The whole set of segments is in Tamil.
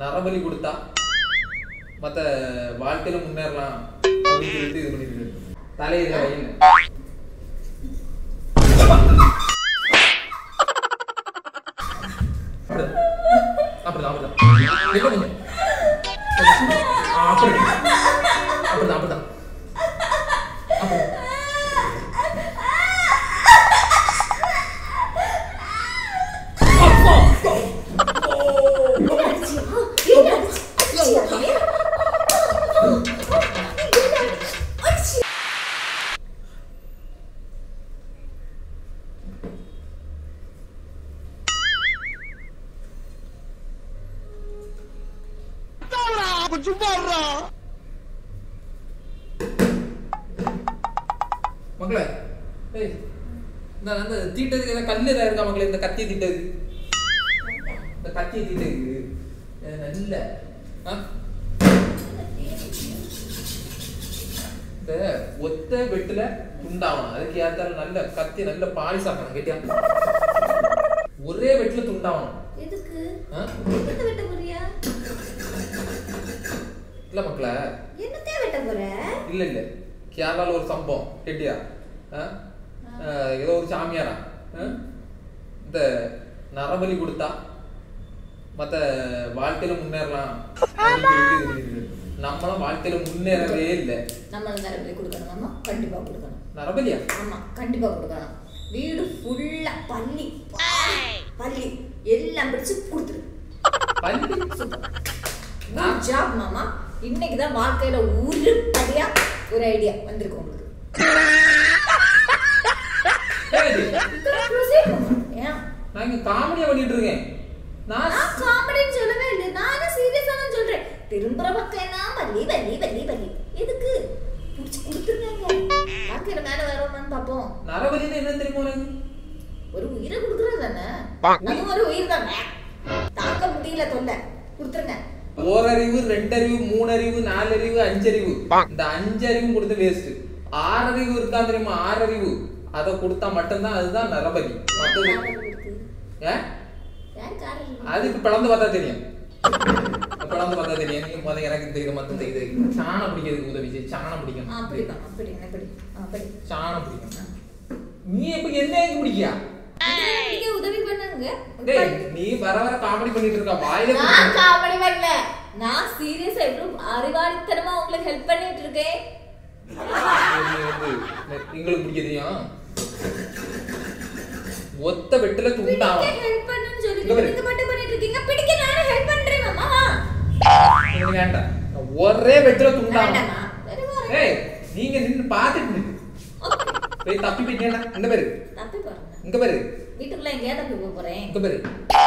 நரபலி கொடுத்தா மத்த வாழ்க்கையில முன்னேறலாம் அப்படின்னு சொல்லிட்டு இது பண்ணிருக்கு தலையில வைங்க அப்படிதான் அப்படிதான் இப்ப நீங்க ஆ, அப்படி அப்படிதான் அப்படிதான் அப்படி மக்களே ஏய் இந்த அந்த தீட்டதுக்கு ஏதாவது கல்லு ஏதாவது இருக்கா மக்களே இந்த கத்தி தீட்டது இந்த கத்தி தீட்டது அஹ் நல்ல ஆ? இந்த ஒத்த வெட்டுல துண்டாகணும் அதுக்கு ஏத்தால நல்ல கத்தி நல்ல பாலிஷ் ஆக்கணும் கேட்டியா ஒரே வெட்டுல துண்டாகணும் எதுக்கு ஆ? என்னத்தை வெட்ட போறியா இல்ல மக்களே என்னத்தையே வெட்ட போற இல்ல இல்ல கேரளால ஒரு சம்பவம் கேட்டியா ஆ? அஹ் ஏதோ ஒரு சாமியாரா ஆ? இந்த நரபலி கொடுத்தா மத்த வாழ்க்கையில முன்னேறலாம் அப்படின்னு சொல்லிட்டு இது பண்ணிருக்கு. நம்மளும் வாழ்க்கையில முன்னேறவே இல்லை நம்மள நரபலி கொடுக்கணும் ஆமா கண்டிப்பா கொடுக்கணும் நரபலியா ஆமா கண்டிப்பா கொடுக்கணும் வீடு ஃபுல்லா பள்ளி பள்ளி எல்லாம் பிடிச்சு கொடுத்துரு பள்ளி குட் ஜாப் மாமா இன்னைக்கு தான் வாழ்க்கையில உருப்படியா ஒரு ஐடியா வந்திருக்கு உங்களுக்கு ஏய், Proceed மாமா. ஏன் நான் இங்க காமெடியா பண்ணிட்டு இருக்கேன் நான் நான் காமெடின்னு சொல்லவே இல்லை நானும் சீரியஸா தான் சொல்றேன் திரும்புற பக்கம் என்ன வலி வலி வலி வலி எதுக்கு புடிச்சு கொடுத்துருங்க வாழ்க்கையில மேல வரோமான்னு பாப்போம் நரபலின்னு என்ன தெரியுமா உனக்கு ஒரு உயிரை கொடுக்குறது தானே அதுவும் ஒரு உயிர் தானே தாக்க முடியல தொல்லை கொடுத்துருங்க ஓரறிவு ரெண்டறிவு மூணறிவு நாலறிவு அஞ்சறிவு இந்த அஞ்சறிவும் கொடுத்து வேஸ்ட் ஆறறிவு இருக்கா தெரியுமா ஆறறிவு அதை கொடுத்தா மட்டும்தான் அதுதான் நரபலி மத்தது ஏ யார் காரணம் அது இப்ப பிளந்து பார்த்தா தெரியும் பிளந்து பார்த்தா தெரியும் நீ முதல்ல எனக்கு தெரியுது மத்தம் தெரியுது சாணம் பிடிக்கிறதுக்கு உதவி செய் சாணம் ஆ, அப்படி பிடிக்கணும் தான், அப்படி அப்படி ஆ, அப்படி சாணம் பிடிக்கணும் நீ இப்ப என்ன எங்க பிடிக்கியா நீங்க உதவி பண்ணுங்க டேய் நீ வர வர காமெடி பண்ணிட்டு இருக்க வாயில நான் பிடிக்கணும். காமெடி பண்ணல நான் சீரியஸா எவ்வளவு அறிவாளித்தனமா உங்களுக்கு ஹெல்ப் பண்ணிட்டு இருக்கேன் நீ வந்து எங்களுக்கு பிடிக்க தெரியும் ஒத்த வெட்டுல துண்டாகும் ஹெல்ப் பண்ணுன்னு சொல்லி இங்க பாரு. நீங்க மட்டும் பண்ணிட்டு இருக்கீங்க பிடிக்க நானே ஹெல்ப் பண்றேன் மாமா எனக்கு வேண்டாம் ஒரே வெட்டுல துண்டாகும் வேண்டாமா வெரி குட் ஏய் நீங்க நின்னு பாத்துட்டு நிக்கு. போய் தப்பி போயிட்டேடா இந்த பேரு தப்பி பாருங்க இங்க பாரு வீட்டுக்குள்ள எங்கேயா தப்பி போக போறேன் இங்க பாரு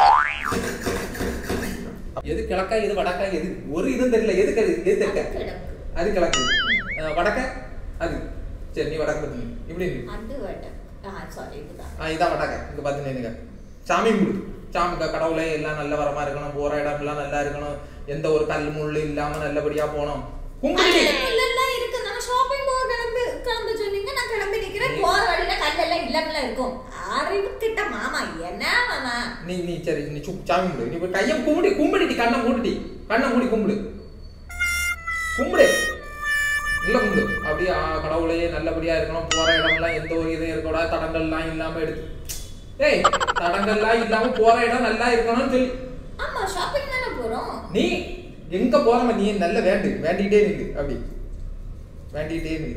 எது கிழக்கா எது வடக்கா எது ஒரு இதுவும் தெரியல எது கரு எது தெற்க கிடக்கு அது கிழக்கு அஹ் வடக்க அது சரி நீ வடக்கு பத்தி இப்படி நில்லு. அது வேண்டாம் ஆ சாரி இதுதான் ஆ இதான் வடக்க இங்க பாத்து நின்னுங்க சாமி கும்பிடு சாமி க- கடவுளே எல்லாம் நல்ல வரமா இருக்கணும் போற இடம் எல்லாம் நல்லா இருக்கணும் எந்த ஒரு கல் முள்ளு இல்லாம நல்லபடியா போனோம் கும்பிடு கல்லெல்லாம் இருக்கு நம்ம ஷாப்பிங் போக கிளம்பி கிளம்ப சொன்னீங்க நான் கிளம்பி நிக்கிறேன் போற வழியில கல்லெல்லாம் இல்லாமல இருக்கும் அறிவு கிட்ட மாமா என்ன மாமா நீ நீ சரி நீ சுப் சாமி கும்பிடு நீ போய் கையை கும்பிடு கும்பிடுடி கண்ணை மூடிடி கண்ணை மூடி கும்பிடு கும்பிடு இல்ல கும்பிடு அப்படியே ஆ, கடவுளே நல்லபடியா இருக்கணும் போற இடம்லாம் எந்த ஒரு இதுவும் இருக்கக்கூடாது தடங்கள்லாம் இல்லாம எடுத்து ஏய் தடங்கள்லாம் இல்லாம போற இடம் நல்லா இருக்கணும்னு சொல்லி ஆமா ஷாப்பிங் தானே போறோம் நீ எங்க போறவ நீ நல்ல வேண்டு வேண்டிக்கிட்டே நில்லு அப்படி வேண்டிக்கிட்டே நில்லு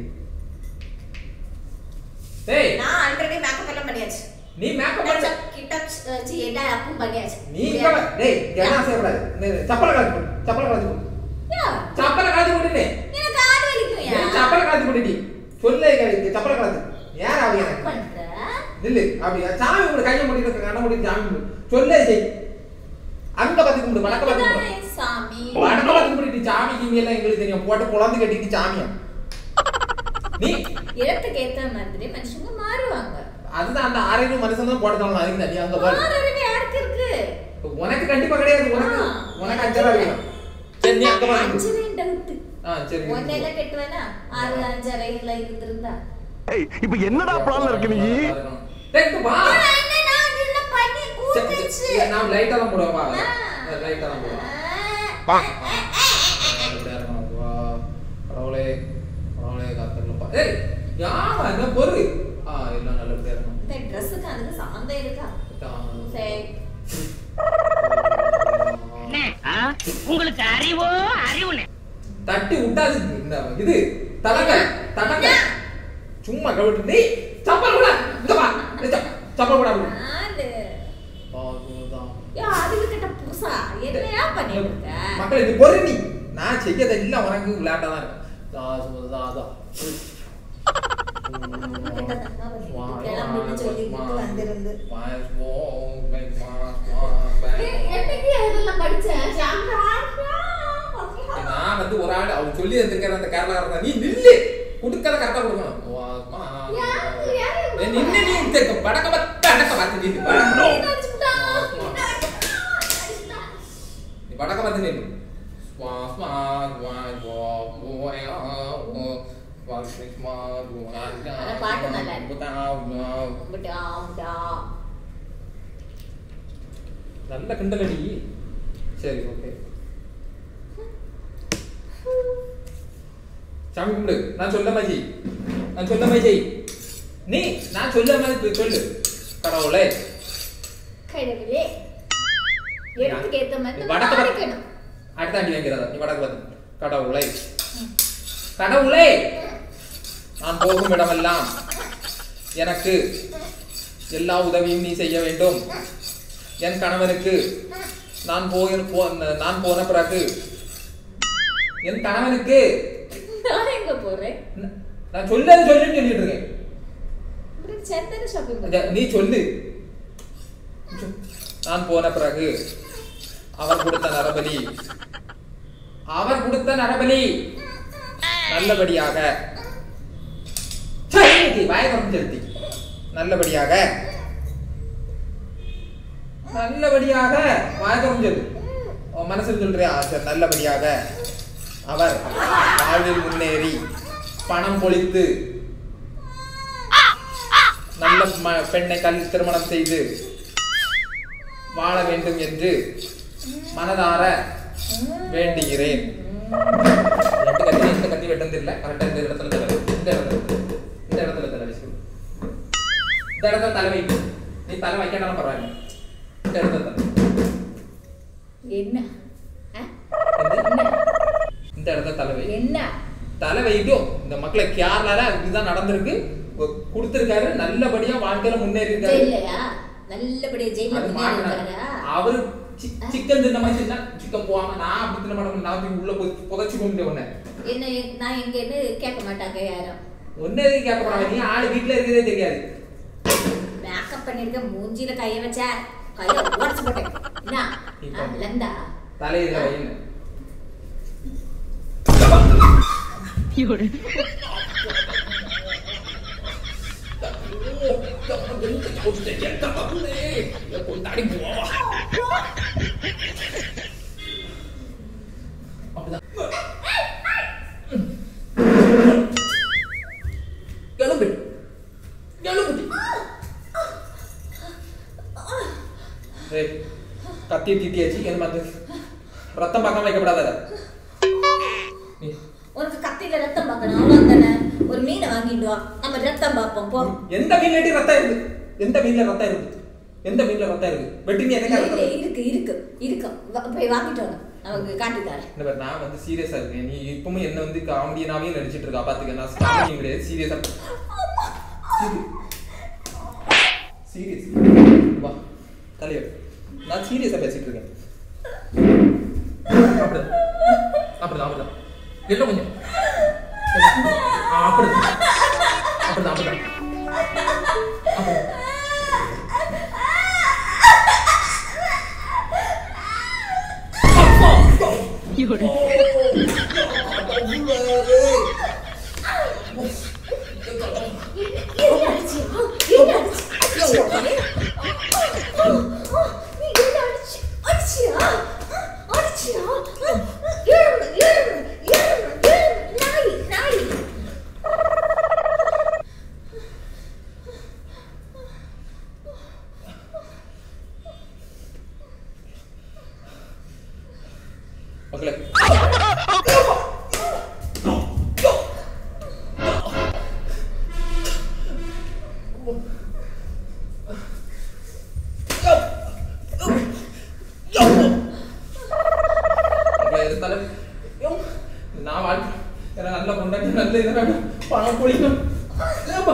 டேய் நான் ஆல்ரெடி மேக்கப் எல்லாம் பண்ணியாச்சு நீ மேக்கப் பண்ண கிட்ட சி எல்லா அப்பும் பண்ணியாச்சு நீ இங்க வா. டேய் என்ன செய்யக்கூடாது இந்த சப்பலை கலத்தி போடு சப்பலை கலத்தி போடு யா, சப்பலை கலத்தி போட்டுட்டே எனக்கு ஆடு வலிக்கும் யா. சப்பலை கலத்தி போட்டுடி சொல்லு கலத்தி சப்பலை கலத்தி யார் அவங்க எனக்கு பண்ற நில்லு அப்படி சாமி கும்பிடு கையை முடிட்டு கண்ணை முடிட்டு சாமி கும்பிடு சொல்லு செய் அங்க பத்தி கும்பிடு வடக்க பத்தி கும்பிடு இதுதானே சாமி வடக்க பத்தி கும்பிட்டு சாமி கிமி எல்லாம் எங்களுக்கு தெரியும் போட்டு குழந்தை கட்டிட்டு சாமியா நீ இடத்துக்கு ஏத்த மாதிரி மனுஷங்க மாறுவாங்க அதுதான் அந்த ஆரோக்கிய மனுஷன் தான் போட்டு தரணும் அதுக்கு நீ அங்க பாரு மாறுறது யாருக்கு இருக்கு உனக்கு கண்டிப்பா கிடையாது உனக்கு ஆ. உனக்கு அஞ்சரா வேணும் சரி நீ அங்க பாரு அஞ்சரை டவுட் ஆ சரி ஒன்னையில கட்டுவேனா ஆறு அஞ்சரைல இருந்திருந்தா ஏய் இப்ப என்னடா பிளான்ல இருக்கு நீ டேய், இங்க வா ஆனா என்ன நான் இதுல பண்ணி சரி, கூத்துச்சு சரி, நான் லைட்டா தான் போடுவேன் வா ஆ. லைட்டா தான் போடுவேன் ஆ, நல்லபடியா இருக்கணும். வா. கடவுளே கடவுளே காத்திரலப்பா ஏய் யாமா என்ன பொறு ஆ எல்லாம் நல்லபடியா இருக்கணும் இந்த ட்ரெஸ்ஸுக்கு அதுக்கு சம்மந்தம் இருக்கா சரி உங்களுக்கு அறிவோ அறிவுனே தட்டி விட்டாது இந்த இது தடங்க தடங்க சும்மா கவிட்டு நீ சப்பல் கூட இங்க வா இந்த சப்ப- சப்பல் கூட அப்படி. நாலு அதுதான். யா அதுக்கு கிட்ட புதுசா என்னையா பண்ணிட்டு இருக்க மக்கள் இது பொறு நீ நான் செய்யதெல்லாம் உனக்கு விளையாட்டா தான் இருக்கும் அதான், அதான், அதான். கிட்ட தப்பா பண்ணி வா, கிளம்புன்னு வா, சொல்லிக்கிட்டு வா. வந்திருந்து. வா, வா, வா, வா, வா. ஏய், என்னைக்கு அதெல்லாம் படிச்சேன் சாந்தா நான் வந்து ஒரு ஆள் அவன் சொல்லி வந்திருக்கிற அந்த கேரளா நீ நில்லு கொடுக்கறத கரெக்டா கொடுக்கணும் வா, வா, வா. யாரு, யாரு? ஏய், நின்னு நீ இந்த படக்க பத்த அடக்க பார்த்து நில்லு வடக்க. நீ வடக்க பார்த்து நில்லு வா, வா, வா, வா, வா, வா, வா, கிருஷ்ணா, வா, அந்த பாட்டு நல்லா இருக்கு. வா, வா. விட்டா, விட்டா. நல்ல கிண்டலடி சரி ஓகே சாமி கும்பிடு நான் சொல்ல மாதிரி நான் சொல்ல மாதிரி செய். நீ நான் சொல்ல மாதிரி சொல்லு கடவுளே கடவுளே இடத்துக்கு ஏத்த மாதிரி நம்ம வடக்கு பார்த்து- மாறிக்கணும். அடுத்தாண்டி வைக்கிறதா நீ வடக்கு பார்த்து கடவுளை கடவுளே நான் போகும் இடமெல்லாம் எனக்கு எல்லா உதவியும் நீ செய்ய வேண்டும் என் கணவனுக்கு நான் போய் போ- நான் போன பிறகு என் கணவனுக்கு நான் எங்க போறேன் நான் சொல்லது சொல்லுன்னு சொல்லிட்டு இருக்கேன் அப்புறம் சந்தன ஷாப்பிங் அத நீ சொல்லு நான் போன பிறகு அவர் கொடுத்த நரபலி அவர் கொடுத்த நரபலி நல்லபடியாக சரி, வாய திறந்து செலுத்தி நல்லபடியாக நல்லபடியாக வாய திறந்து சொல்லு உன் மனசுல சொல்றியா சரி நல்லபடியாக அவர் வாழ்வில் முன்னேறி பணம் பொழித்து நல்ல ம- பெண்ணை கல் திருமணம் செய்து வாழ வேண்டும் என்று மனதார வேண்டுகிறேன் ரெண்டு கத்தி எந்த கத்தி வெட்டம் தெரியல கரெக்டா இந்த இடத்துல தலை வை. இந்த இடத்துல இந்த இடத்துல தலை வச்சு இந்த இடத்துல தலை வை நீ தலை வைக்கணும் பரவாயில்ல இந்த இடத்துல தலை என்ன ஆ? எந்த? இந்த இடத்துல தலை வை என்ன தலை வைக்கும் இந்த மக்களை கேரளால இதுதான் நடந்திருக்கு கொடுத்திருக்காரு நல்லபடியா வாழ்க்கையில முன்னேறி இருக்காரு ஜெயிலையா நல்லபடியா ஜெயில அது மாட்டினாரு. அவரு சி- சிக்கன் தின்ன மாதிரி தின்னா சிக்கன் போகாம நான் அப்படி தின்ன மாட்டேன் நான் தூக்கி உள்ள போய் புதைச்சு கொண்டு உடனே என்ன நான் எங்கன்னு கேட்க மாட்டாங்க யாரும் ஒன்னே எதுவும் கேட்க போறாங்க நீ ஆளு வீட்டுல இருக்கிறதே தெரியாது மேக்கப் பண்ணிருக்க மூஞ்சில கைய வச்சா கைய உடச்சு போட்டேன் என்ன ஆ, லந்தா தலையில வைன்னு கொண்டாடி போவா அப்படிதான் எழும்பு எழும்பு ஏய், கத்தி தீட்டியாச்சு என்ன மாதிரி ரத்தம் பார்க்காம வைக்கப்படாத நீ உனக்கு கத்தியில ரத்தம் பார்க்கணும் அவ்வளவுதானே ஒரு மீனை வாங்கிட்டு வா நம்ம ரத்தம் பார்ப்போம் போ எந்த மீன்லடி ரத்தம் இருக்கு எந்த மீன்ல ரத்தம் இருக்கு எந்த மீன்ல ரத்தம் இருக்கு வெட்டி நீ எதுக்கு இல்ல, ரத்தம் இருக்கு இருக்கு இருக்கு வா- போய் வாங்கிட்டு வரணும் நமக்கு காட்டுக்காரு இந்த பாரு, நான் வந்து சீரியஸா இருக்கேன் நீ இப்பவும் என்ன வந்து காமெடியனாவே நடிச்சிட்டு இருக்கா பாத்துக்க நான் காமெடியும் கிடையாது சீரியஸா சீரியஸ் வா தலைவர் நான் சீரியஸா பேசிட்டு இருக்கேன் அப்படிதான் அப்படிதான் அப்படிதான் என்ன கொஞ்சம் ஆ, அப்படிதான் அப்படிதான் அப்படிதான் அப்படிதான் என்ன அடிச்சு? என்ன அடிச்சு? அடிச்சியா? ஆ, ஆ, நீ என்ன அடிச்சு? அடிச்சியா? ஆ, அடிச்சியா? ஆ, எழும்பு, எழும்பு, எழும்பு, எழும்பு. நாய், நாய். மக்களே மக்களே, இருந்தாலும் ஐயோ, நான் வாழ்க்கை எனக்கு நல்ல கொண்டாடி நல்ல இது வேணும் பணம் பொழிக்கணும் ஏப்பா.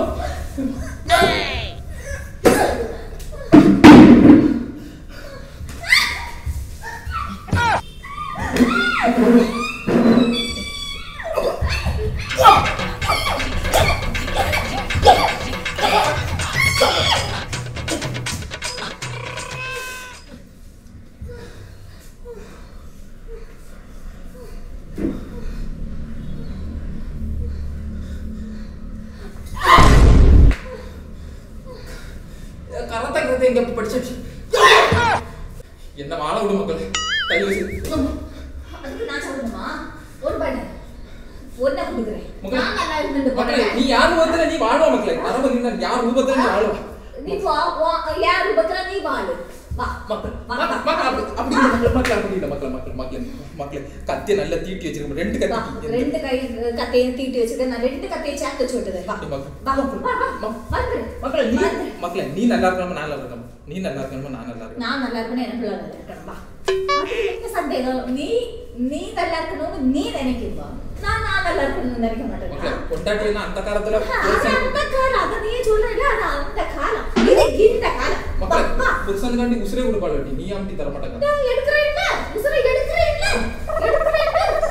கரத்தை கரத்தை எங்க படிச்சு என்ன வாழ விடு மக்களே தயவு செய்து அதுக்கு நான் சொல்லணுமா ஒரு பண்ணு ஒன்ன கொடுக்குறேன் மக்களே, நான் நல்லா இருந்து மக்களே நீ யார் ரூபத்துல நீ வாழ்வா மக்களே அரபு நீ யார் ரூபத்துல நீ வாழ்வா நீ வா வா யார் ரூபத்துல நீ வாழு வா மக்கள் வா, மக்கள், வா. மக்கள் அப்படி அப்படி இல்ல மக்கள் மக்கள் அப்படி இல்ல மக்கள் மக்கள் மக்கள் மக்கள் கத்திய நல்லா தீட்டி வச்சிருக்கோம் ரெண்டு வா, கத்தி ரெண்டு கை கத்தையும் தீட்டி வச்சிருக்கேன் நான் ரெண்டு கத்தையும் சேர்த்து வச்சு விட்டுறேன் வா மக்கள். வா வா வா வந்துரு. மக்களே நீ வந்துரு. மக்களே நீ நல்லா இருக்கணும் நான் நல்லா இருக்கணும் நீ நல்லா இருக்கணும் நான் நல்லா இருக்கணும் நான் நல்லா இருக்கணும் எனக்கு நல்லா இருக்கணும் வா அது என்ன சந்தேகம் நீ நீ நல்லா இருக்கணும்னு நீ நினைக்கிறவா நான் நான் நல்லா இருக்கணும்னு நினைக்க மக்களே மாட்டேன் கொண்டாட்டி எல்லாம் அந்த காலத்துல அது புருஷன் அந்த காலம் அதை நீ சொல்றல அது அந்த காலம் இது இந்த காலம் வா, மக்களே வா. புருஷனுக்காண்டி உசுரே கொடுப்பாள் வேண்டி நீ ஆண்டி தர மாட்டாங்க நான் எடுக்கிறேன் இல்ல உசுரை எடுக்கிறேன் இல்ல எடுக்கிறேன்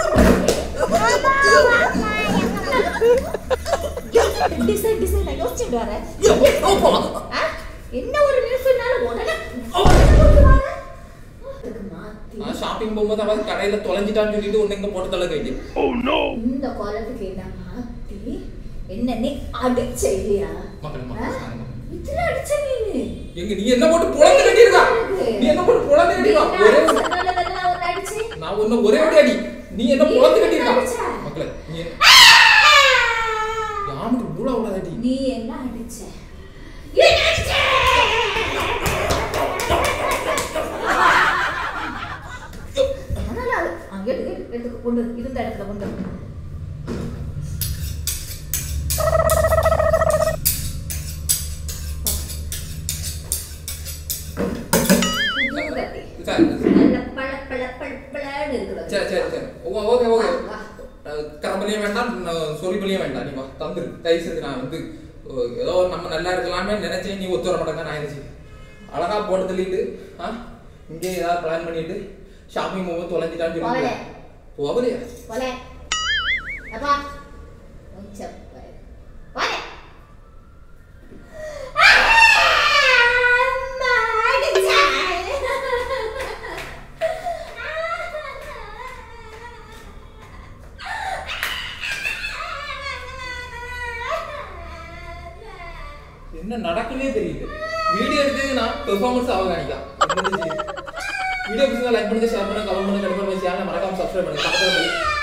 இல்ல டிசைன் டிசைன் யோசிச்சுட்டு வரேன் ஆ? என்ன ஒரு நியூஸ்னால உடனே உடனே கொண்டு வர அதுக்கு மாத்தி நான் ஷாப்பிங் போகும்போது அவன் கடையில தொலைஞ்சிட்டான்னு சொல்லிட்டு ஒன்னு இங்க போட்டு தள்ள கைட்டு இந்த காலத்துக்கு என்ன மாத்தி என்ன நீ அடிச்ச இல்லையா மக்கள், மக்கள், ஆ? சாரி, மக்கள். இதுல அடிச்ச நீ எங்க நீ என்ன போட்டு புலந்து கட்டிருக்கா நீ என்ன போட்டு புலந்து கட்டிருக்கா ஒரே நான் ஒண்ணு ஒரே ஒரு அடி நீ என்ன நீ புலந்து என்ன கட்டிருக்கா அடிச்ச? மக்களே நீ யாமுக்கு மூளை விடாத அடி நீ என்ன அடிச்ச என்ன அடிச்ச? அதனால அது- ஆ, எடு, எடு, எடுத்து கொண்டு வரு. இருந்த இடத்துல கொண்டு வரு. புது கத்தி. சரி நல்ல பள, பள, பள, பளன்னு இருக்குது. சரி சரி சரி ஓ- ஓகே ஓகே வா, வா. கரம்பலையும் வேண்டாம் சொலிபலியும் வேண்டாம் நீ வா தந்துரு தயவு செய்து நான் வந்து ஓ, ஏதோ நம்ம நல்லா இருக்கலாமே நினைச்சேன் நீ ஒத்து வர மாட்டேங்க நான் இருந்துச்சு அழகா போட்டு தள்ளிட்டு ஆ இங்கே ஏதாவது பிளான் பண்ணிட்டு ஷாப்பிங் போகும்போது தொலைஞ்சிட்டான்னு போகல. சொல்லி போகலையா போலே. அப்பா. கொஞ்சம் போய். போலே. ஆ, அம்மா அடிச்சா. என்ன நடக்குன்னே தெரியல வீடியோ எடுத்து நான் பெர்ஃபார்மன்ஸ் ஆக காணிக்கலாம் வீடியோ பிடிச்சா லைக் பண்ணுங்க ஷேர் பண்ணுங்க கமெண்ட் பண்ணுங்க கண்டிப்பா சேனலை மறக்காம சப்ஸ்கிரைப் பண்ணுங்க பக்கத்துல